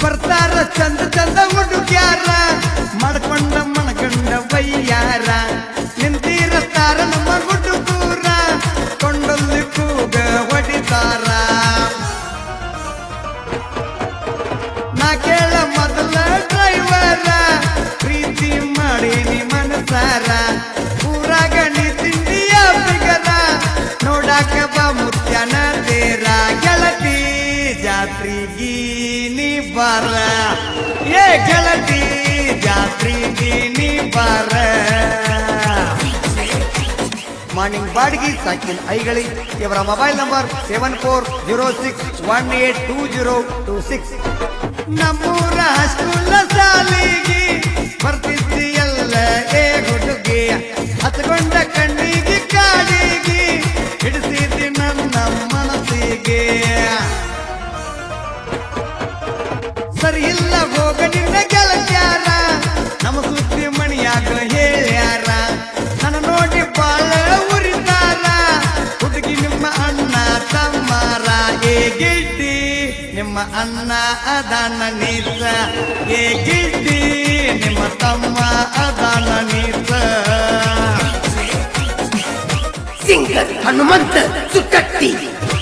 ಬರ್ತಾರ ಚಂದ ಚಂದ ಹುಡುಗ್ಯಾರ ಮಾಡ್ಕೊಂಡ ಮಣಗಂಡ ವೈಯಾರ ನಿಂತಿರತ್ತಾರ ನಮ್ಮ ಹುಡುಗೂರ ಕೊಂಡಲ್ಲಿ ಕೂಗ ಹೊಡಿತಾರ ನಾ ಕೇಳ ಮೊದಲ ಡ್ರೈವರ ಪ್ರೀತಿ ಮಾಡೀನಿ ಮನಸಾರ ಊರಾಗ ನೀ ತಿಂಡಿಯ ಬಿಗರ ನೋಡಾಕ ಬಾ ಮುತ್ಯನ ತೇರ ಗೆಳತಿ ಜಾತ್ರಿಗಿ ನೀ ಬಾರ ಏ ಗೆಳತಿ ಜಾತ್ರಿಗಿ ನೀ ಬಾರ ಮಾರ್ನಿಂಗ್ ಬಾಡಿಗೆ ಸಾಕಿನ್ ಐಗಳಿ ಇವರ mobile number seven four zero six one eight two zero two six ನಮ್ಮೂರ ಸ್ಕೂಲ ಸಾಲಿಗೆ ಬರ್ತಿದ್ದಿ ಎಲ್ಲ ಏ ಹುಡುಗಿ ಹತ್ಕೊಂಡ ಕಣ್ಣಿಗೆ ಕಾಡಿಗೆ ಹಿಡಿಸಿದ್ದಿ ನನ್ನ ಮನಸ್ಸಿಗೆ ಸರಿ ಇಲ್ಲ ಹೋಗ ನಿನ್ನ ಗೆಳತ್ಯಾರ ನಮ್ಮ ಸುದ್ದಿ ಮಣಿಯಾಗ ಹೇಳ್ಯಾರ ನನ್ನ ನೋಡಿ ಬಾಳ ಉರಿತಾರ ಹುಡುಗಿ ನಿಮ್ಮ ಅಣ್ಣ ತಮ್ಮಾರ ಏ ಗಿಡ್ಡಿ ನಿಮ್ಮ ಅಣ್ಣ ಅದಾನ ನೀಸ ಏ ಗಿಡ್ಡಿ ನಿಮ್ಮ ತಮ್ಮ ಅದಾನ ನೀಸ ಸಿಂಗರ್ ಹನುಮಂತ ಸುಕ್ಕಟ್ಟಿ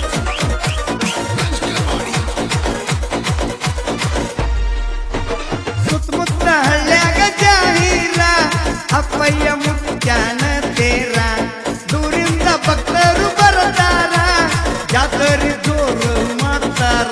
ಸುತ್ತಮುತ್ತ ಹಳ್ಳ್ಯಾಗ ಜಾಹೀರ ಅಪ್ಪಯ್ಯ ಮುತ್ಯಾನ ತೇರ ದೂರಿಂದ ಭಕ್ತರು ಬರತಾರ ಜಾತರಿ ಜೋರು ಮಾಡ್ತಾರ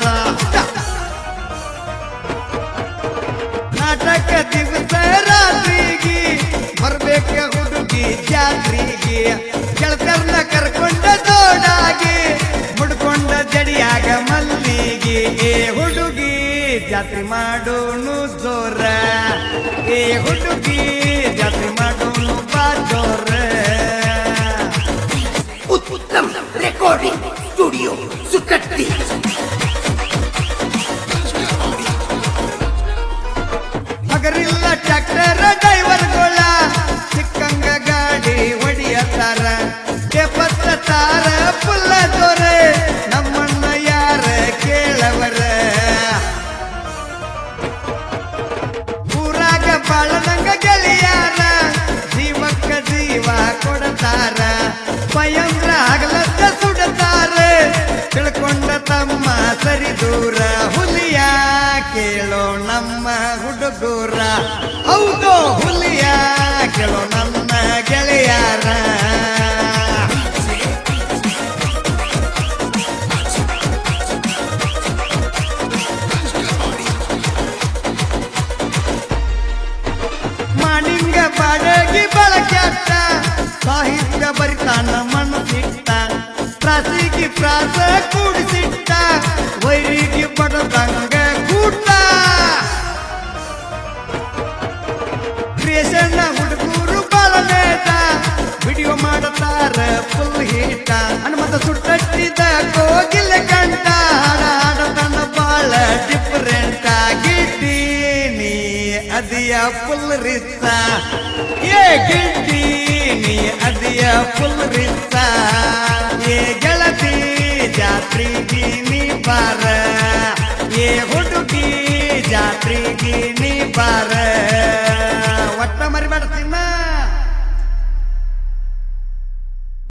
ನಾಟಕ ದಿವಸ ರಾತ್ರಿಗೆ ಬರ್ಬೇಕ ಹುಡುಗಿ ಜಾತ್ರಿಗೆ ಗೆಳತರ್ನ ಕರ್ಕೊಂಡ ದೋಡಾಗಿ ಮುಡ್ಕೊಂಡ ಜಡಿಯಾಗ ಮಲ್ಲಿಗೆ ಏ ಹುಡುಗಿ ಜಾತ್ರೆ ಮಾಡೋನು ಜೋರ ಏ ಹುಡುಗಿ ಜಾತ್ರೆ ಮಾಡೋನು ಬಾ ಜೋರ ಉತ್ತಮ್ ರೆಕಾರ್ಡಿಂಗ್ ಸ್ಟುಡಿಯೋ ಸುಕ್ಕಟ್ಟಿ ಹಗರಿಲ್ಲ ಟ್ರ್ಯಾಕ್ಟರ್ ಡ್ರೈವರ್ಗಳ ಸಿಕ್ಕಂಗ ಗಾಡಿ ಹೊಡಿಯತ್ತಾರ ಕೆಪತ್ತ ತಾರ ಪುಲ್ಲ ದೊರೆ ನಮ್ಮನ್ನ ಯಾರ ಕೇಳವರ ಊರಾಗ ಬಾಳದಂಗ ಗೆಳೆಯಾರ ಜೀವಕ್ಕ ಜೀವ ಕೊಡತಾರ ಸ್ವಯಂದ್ರ ಹಗಲತ್ತ ಸುಡತಾರ ತಿಳ್ಕೊಂಡ ತಮ್ಮ ಸರಿ ದೂರ ಹುಲಿಯ ಕೇಳೋ ನಮ್ಮ ಹುಡುಗೂರ ಹೌದು ಹುಲಿಯ ಕೇಳೋ ನನ್ನ ಗೆಳೆಯಾರ ಮಾನಿಂಗ ಬಾಡಗಿ ಬಳಕ್ಯಾಟ ಸಾಹಿತ್ಯ ಬರಿತಾನ ಮನಸ್ಸಿಟ್ಟ ಪ್ರಾಸಿಗೆ ಪ್ರಾಸ ಕೂಡಿಸಿಟ್ಟ ವೈರಿಗೆ ಬಡದಂಗ ಕೂಟ ಕ್ರಿಯೇಷನ್ ಹುಡುಗರು ಬಾಳನೇಟ ವಿಡಿಯೋ ಮಾಡತಾರ ಫುಲ್ ಹೀಟ ಹನುಮಂತ ಸುಟ್ಟಟ್ಟಿದ ಕೋಗಿಲ ಕಂಡ ಹಾಡ ಹಾಡತನ ಬಾಳ ಡಿಫರೆಂಟ್ ಆಗಿದ್ದಿ ನೀ ಅದಿಯ ಫುಲ್ ರಿಸ್ಸ ಏ ಗಿಡ್ಡಿ ನೀ ಅದಿಯ ಫುಲ್ ರಿಸ್ಸ ಏ ಗೆಳತಿ ಜಾತ್ರೆಗೆ ನೀ ಬಾರ ಏ ಹುಡುಗಿ ಜಾತ್ರೆಗೆ ನೀ ಬಾರ ಒಟ್ಟ ಮರಿಬೇಡ ತಿನ್ನ